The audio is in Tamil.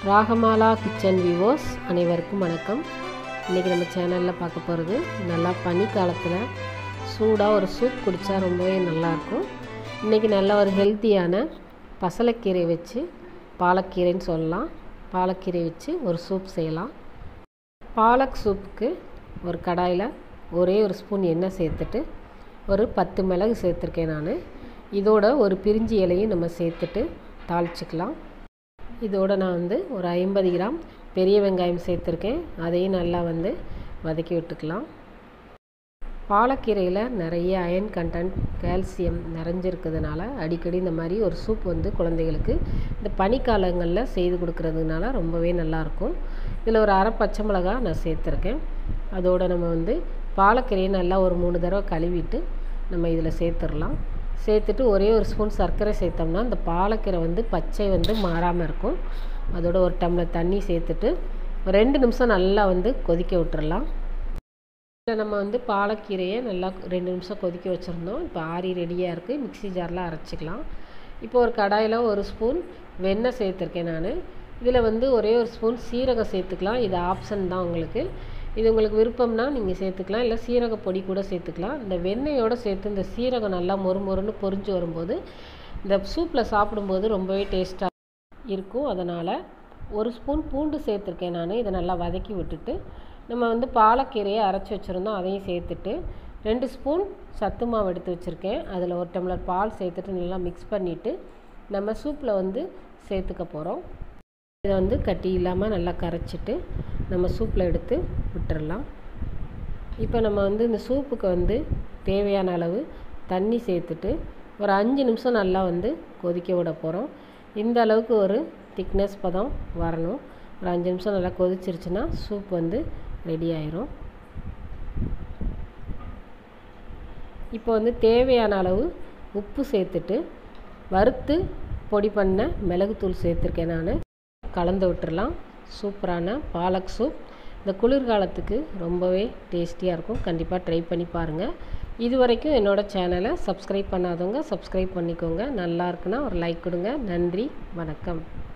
ராகமாலா கிச்சன் விவோஸ் அனைவருக்கும் வணக்கம் இன்றைக்கி நம்ம சேனலில் பார்க்க போகிறது நல்லா பனி காலத்தில் சூடாக ஒரு சூப் குடித்தா ரொம்பவே நல்லாயிருக்கும் இன்றைக்கி நல்ல ஒரு ஹெல்த்தியான பசலைக்கீரை வச்சு பாலக்கீரைன்னு சொல்லலாம் பாலக்கீரை வச்சு ஒரு சூப் செய்யலாம் பாலக் சூப்புக்கு ஒரு கடாயில் ஒரே ஒரு ஸ்பூன் எண்ணெய் சேர்த்துட்டு ஒரு பத்து மிளகு சேர்த்துருக்கேன் நான் இதோட ஒரு பிரிஞ்சி இலையும் நம்ம சேர்த்துட்டு தாளிச்சிக்கலாம் இதோட நான் வந்து ஒரு ஐம்பது கிராம் பெரிய வெங்காயம் சேர்த்துருக்கேன் அதையும் நல்லா வந்து வதக்கி விட்டுக்கலாம் பாலக்கீரையில் நிறைய அயன் கண்டென்ட் கால்சியம் நிறைஞ்சிருக்கிறதுனால அடிக்கடி இந்த மாதிரி ஒரு சூப் வந்து குழந்தைகளுக்கு இந்த பனிக்காலங்களில் செய்து கொடுக்கறதுனால ரொம்பவே நல்லாயிருக்கும் இதில் ஒரு அரை பச்சை மிளகா நான் சேர்த்துருக்கேன் அதோடு நம்ம வந்து பாலக்கீரையை நல்லா ஒரு மூணு தடவை கழுவிட்டு நம்ம இதில் சேர்த்துடலாம் சேர்த்துட்டு ஒரே ஒரு ஸ்பூன் சர்க்கரை சேர்த்தோம்னா இந்த பாலக்கீரை வந்து பச்சை வந்து மாறாமல் இருக்கும் அதோட ஒரு டம்ளர் தண்ணி சேர்த்துட்டு ரெண்டு நிமிஷம் நல்லா வந்து கொதிக்க விட்டுறலாம் இதில் நம்ம வந்து பாலக்கீரையை நல்லா ரெண்டு நிமிஷம் கொதிக்க வச்சுருந்தோம் இப்போ ஆறி ரெடியாக இருக்குது மிக்ஸி ஜாரில் அரைச்சிக்கலாம் இப்போ ஒரு கடாயில் ஒரு ஸ்பூன் வெண்ணெய் சேர்த்துருக்கேன் நான் இதில் வந்து ஒரே ஒரு ஸ்பூன் சீரகம் சேர்த்துக்கலாம் இது ஆப்ஷன் தான் உங்களுக்கு இது உங்களுக்கு விருப்பம்னா நீங்கள் சேர்த்துக்கலாம் இல்லை சீரக பொடி கூட சேர்த்துக்கலாம் இந்த வெண்ணெயோடு சேர்த்து இந்த சீரகம் நல்லா மொறு மொறுன்னு பொரிஞ்சு வரும்போது இந்த சூப்பில் சாப்பிடும்போது ரொம்பவே டேஸ்ட்டாக இருக்கும் அதனால் ஒரு ஸ்பூன் பூண்டு சேர்த்துருக்கேன் நான் இதை நல்லா வதக்கி விட்டுட்டு நம்ம வந்து பாலக்கீரையை அரைச்சி வச்சுருந்தோம் அதையும் சேர்த்துட்டு ரெண்டு ஸ்பூன் சத்து மாவு எடுத்து வச்சுருக்கேன் அதில் ஒரு டம்ளர் பால் சேர்த்துட்டு நல்லா மிக்ஸ் பண்ணிவிட்டு நம்ம சூப்பில் வந்து சேர்த்துக்க போகிறோம் இதை வந்து கட்டி இல்லாமல் நல்லா கரைச்சிட்டு நம்ம சூப்பில் எடுத்து விட்டுறலாம் இப்போ நம்ம வந்து இந்த சூப்புக்கு வந்து தேவையான அளவு தண்ணி சேர்த்துட்டு ஒரு அஞ்சு நிமிஷம் நல்லா வந்து கொதிக்க விட போகிறோம் இந்த அளவுக்கு ஒரு திக்னஸ் பதம் வரணும் ஒரு அஞ்சு நிமிஷம் நல்லா கொதிச்சிருச்சுன்னா சூப் வந்து ரெடி ஆயிரும் இப்போ வந்து தேவையான அளவு உப்பு சேர்த்துட்டு வறுத்து பொடி பண்ண மிளகுத்தூள் சேர்த்துருக்கேன் நான் கலந்து விட்டுறலாம் சூப்பரான பாலக் சூப் இந்த குளிர்காலத்துக்கு ரொம்பவே டேஸ்டியாக இருக்கும் கண்டிப்பாக ட்ரை பண்ணி பாருங்கள் இது வரைக்கும் என்னோடய சேனலை சப்ஸ்கிரைப் பண்ணாதவங்க சப்ஸ்கிரைப் பண்ணிக்கோங்க நல்லா இருக்குன்னா ஒரு லைக் கொடுங்க நன்றி வணக்கம்